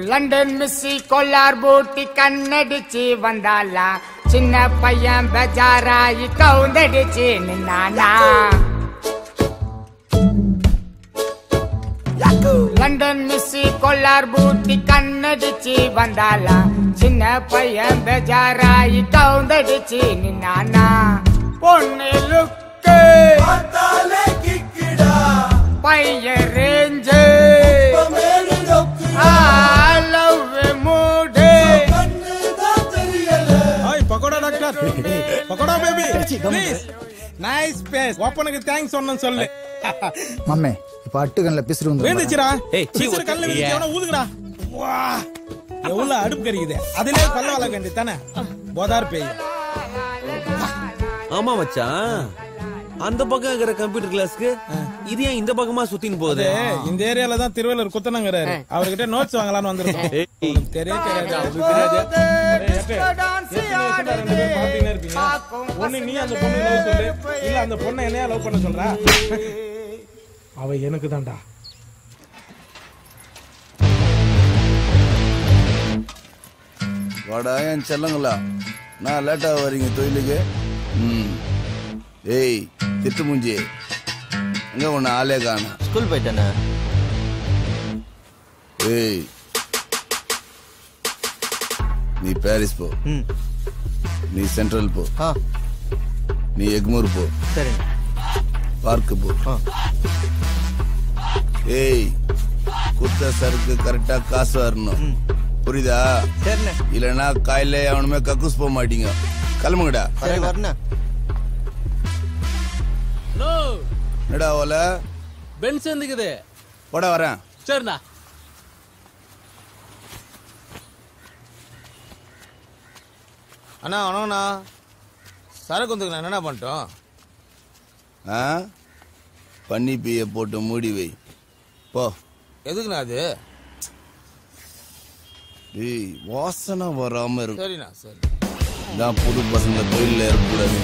London மிஸ்ஸி கொல்லார் பூட்டி கண்ணடிச்சு வந்தாளா சின்ன பையன் பெஜாராயி கவுந்தடிச்சு நின்னானா லண்டன் மிஸ்ஸி கொல்லார் பூட்டி கண்ணடிச்சு வந்தாளா சின்ன பையன் பெஜாராயி கவுந்தடிச்சு நின்னானா பொண்ணு லுக்கு பையன் range love mood hi pakoda doctor pakoda baby please nice face ஒப்பனுக்கு தேங்க்ஸ் சொன்னேன்னு சொல்லு மம்மே இப்ப அட்டுகன்ல பிசுறு வந்து வேந்துச்சுடா ஏய், சீ, பிசுறு கல்ல ஒத்தியா? விழுந்து ஊதுங்கடா வா எவ்வளவு அடுப்பு கறிக்குது அதிலே பல்ல வளர்க்க வேண்டியது தானே போதார் பேய் ஆமா மச்சான் அந்த பக்கம் இருக்கிற கம்ப்யூட்டர் கிளாஸ்க்கு இது ஏன் இந்த பக்கமா சுத்தின்னு போகுது அது இந்த ஏரியால தான் திருவள்ளூர் குத்தனங்கிறாரு அவர்கிட்ட நோட்ஸ் வாங்கலாம்னு வந்திருக்கோம் ஏய். உங்களுக்கு தெரியவே தெரியாது அவருக்கு தெரியாது ஏய், எட்டு, எத்தனை வருஷமா ரெண்டு பேரும் பார்த்துக்கினே இருப்பீங்க ஒண்ணு நீ அந்த பொண்ணு லவ் சொல்லு இல்ல அந்த பொண்ணை என்னையா லவ் பண்ண சொல்றா அவ எனக்கு தான்டா வாடா என் செல்லங்களா நான் லேட்டா வரீங்க தொழிலுக்கு ம் ஏய் திட்டு மூஞ்சி எங்க உன்னை ஆளே காண ஸ்கூல் போயிட்டேண்ணே ஏய் நீ பாரிஸ் போ ம் நீ சென்ட்ரல் போ ஆ நீ எக்மூர் போ சரிண்ணே பார்க்கு போ ஆ ஏய் குத்த சருக்கு கரெக்டா காசு வரணும் புரியுதா சரிண்ணே இல்லைன்னா காலையில அவனுமே கக்கூஸ் போக மாட்டீங்க கிளம்புங்கடா சரி வரண்ணே என்னடா ஓல பென்ஸ் இருந்துக்குது போட வரேன் சரிண்ணா அண்ணா வணக்கண்ணா சரக்கு வந்துக்கு என்னண்ணா பண்ணிட்டோம் ஆ பன்னி பீய போட்டு மூடி வை போ எதுக்குண்ணா அது டேய் வாசனை வராம இருக்கும் சரிண்ணா சரி தான் புது பசங்க தொழில இருக்கக்கூடாது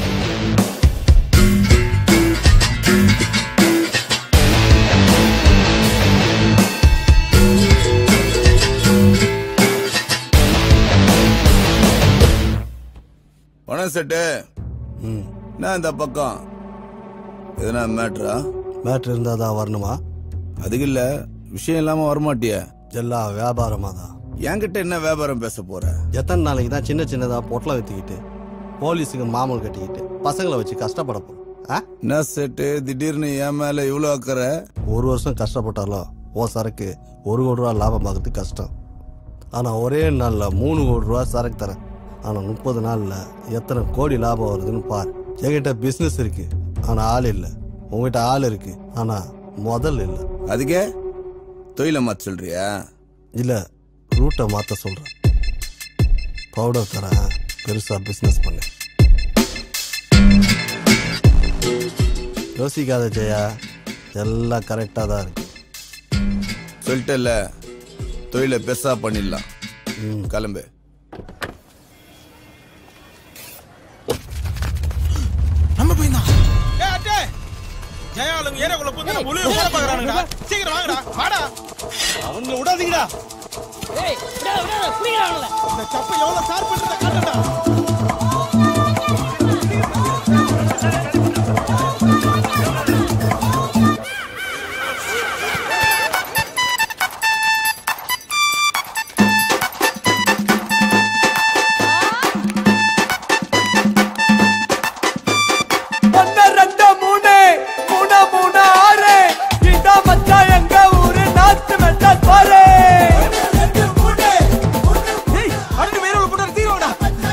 பணம் செட்டு நான் இந்த பக்கம் எதனா மேட்ரா மேட்ரு இருந்தால் தான் வரணுமா அதுக்கு இல்ல விஷயம் இல்லாம வரமாட்டிய எல்லாம் வியாபாரமாக தான் என்கிட்ட என்ன வியாபாரம் பேச போற எத்தனை நாளைக்கு தான் சின்ன சின்னதாக பொட்டலை விற்றுக்கிட்டு போலீஸுக்கு மாமூல் கட்டிக்கிட்டு பசங்களை வச்சு கஷ்டப்பட போகிறோம் ஆ என்ன செட்டு திடீர்னு என் மேல இவ்வளவு அக்கறை ஒரு வருஷம் கஷ்டப்பட்டாலும் ஓ சரக்கு ஒரு கோடி ரூபா லாபம் பார்க்கறது கஷ்டம் ஆனால் ஒரே நாளில் மூணு கோடி ரூபா சரக்கு தரேன் ஆனால் முப்பது நாளில் எத்தனை கோடி லாபம் வருதுன்னு பாரு என்கிட்ட பிஸ்னஸ் இருக்கு ஆனால் ஆள் இல்லை உங்ககிட்ட ஆள் இருக்கு ஆனால் முதல் இல்லை அதுக்கே தொழில மாத்த சொல்றியா இல்லை ரூட்டை மாற்ற சொல்கிறேன் பவுடர் தரேன் பெருசாக பிஸ்னஸ் பண்ணு யோசிக்காத ஜெயா எல்லாம் கரெக்டாக தான் இருக்கு சொல்லிட்டல தொழில பெருசா பண்ணிடலாம் கிளம்பு நம்ம போய் தான் ஏ அட்டே ஜெயாளுங்க ஏரியாக்குள்ள புந்து நம்ம உள்ள போற பாக்குறானுடா சீக்கிரம் வாங்கடா வாடா அவங்கள விடாதீங்கடா இந்த சப்பை எவ்வளவு ஷார்ப் பண்றத காட்டுடா ஒன்னு ரெண்டு மூணு மூணு மூணு ஆறு இதான் மச்சான் எங்க ஊரு நாத்து மெட்டல் பாரு அண்ணு மேல போட்டு தீரோடா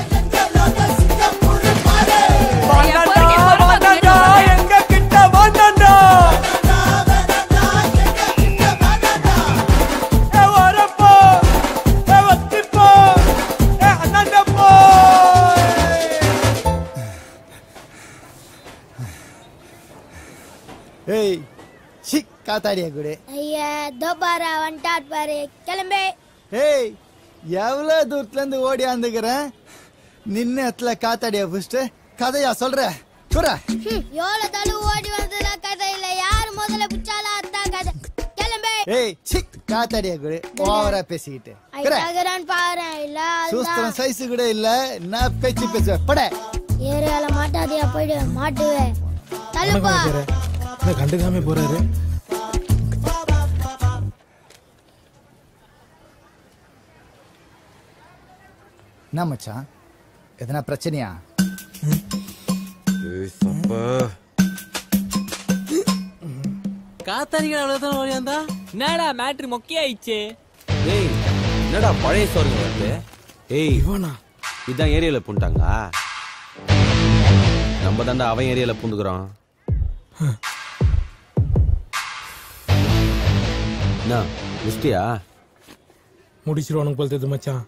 வாங்கடா வாங்கடா எங்க கிட்ட வாங்கடா ஏ வரப்போ ஏ வத்திப்போ ஏ அண்ணாண்டப்போ ஏய் சி காத்தாடியா குடு ஐயா தோபாரா வந்துட்டார் பாரு கிளம்பு ஏய் எவ்வளோ தூரத்துல இருந்து ஓடி ஆந்துக்கிறேன் நின்ன இடத்துல காத்தாடியா புடிச்சிட்டு கதையா சொல்ற குற ஹம், எவ்வளவு தள்ளு ஓடி வந்ததுல கதை இல்ல யாரு முதல்ல பிடிச்சாலும் அதான் கதை கிளம்பு ஏய் சி காத்தாடியா கூட ஓவரா பேசிக்கிட்டு ஐயாகிறான் பாரு இல்ல சூஸ்திரம் அதுதான் சைஸ் கூட இல்ல நான் பேச்சு பேசுவேன் பட ஏரியால மாட்டாதியா போயிடு மாட்டுவேன் தள்ளுப்பா என்ன கண்டுக்காம போறாரு என்ன மச்சான் எதனா பிரச்சனையா காத்தாடிகள் அவ்வளவுதான் ஓடியாந்தா என்னடா மேட்ரு மொக்கையாயிடுச்சு ஏய் என்னடா பழைய சோறுங்க வருது ஏய் இவனா இதான் ஏரியால பூண்டாங்க நம்ம தாண்டா அவன் ஏரியால பூந்துக்கிறோம் என்ன முஷ்டியா முடிச்சிருவானுங்க போல தெரியுது மச்சான்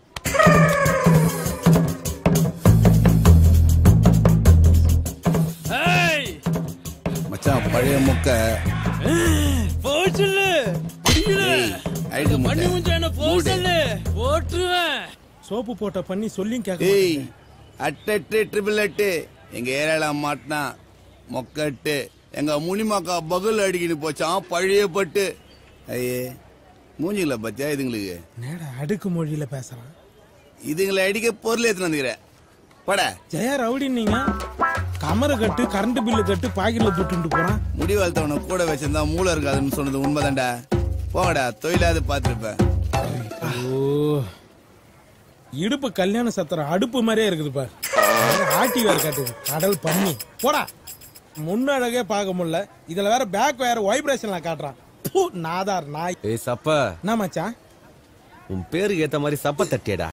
மச்சான் பழைய முக்க போச்சுல்லு ஏய், அழுக்கு பண்ணி முட்டை. முஞ்ச என்ன போச்சுல்லு போட்டுருவேன் சோப்பு போட்ட பண்ணி சொல்லியும் கேட்க ஏய் மாட்டேங்கிறான். அட்டெட்டு ட்ரிபிள் எட்டு எங்க ஏரியால மாட்டினா மொக்கட்டு எங்க முனிமாக்கா பகுல் அடிக்கிட்டு போச்சான் பழைய பட்டு ஐயே மூஞ்சிங்கள பத்தியா இதுங்களுக்கு என்னடா அடுக்கு மொழியில பேசுறான் இதுங்களை அடிக்க பொருள் எடுத்துன்னு வந்துக்கிறேன் பட ஜெயா ரவுடி நீங்க கமரு கட்டு கரண்ட் பில்லு கட்டு பாக்கெட்ல துட்டுட்டு போறான் முடி வளர்த்தவனை கூட வச்சிருந்தா மூளை இருக்காதுன்னு சொன்னது உண்மைதான்டா போங்கடா தொழிலாவது பார்த்துருப்பேன் ஓ இடுப்பு கல்யாண சத்திரம் அடுப்பு மாதிரியே இருக்குது பார் வேற ஆட்டி வேற காட்டுது கடல் பண்ணி போடா முன்னழகே பார்க்க முடியல இதுல வேற பேக் வேற வைப்ரேஷன்ல காட்டுறான் பூ, நாதார் நாய் ஏய் சப்ப என்ன மச்சான் உன் பேருக்கு ஏத்த மாதிரி சப்ப தட்டியடா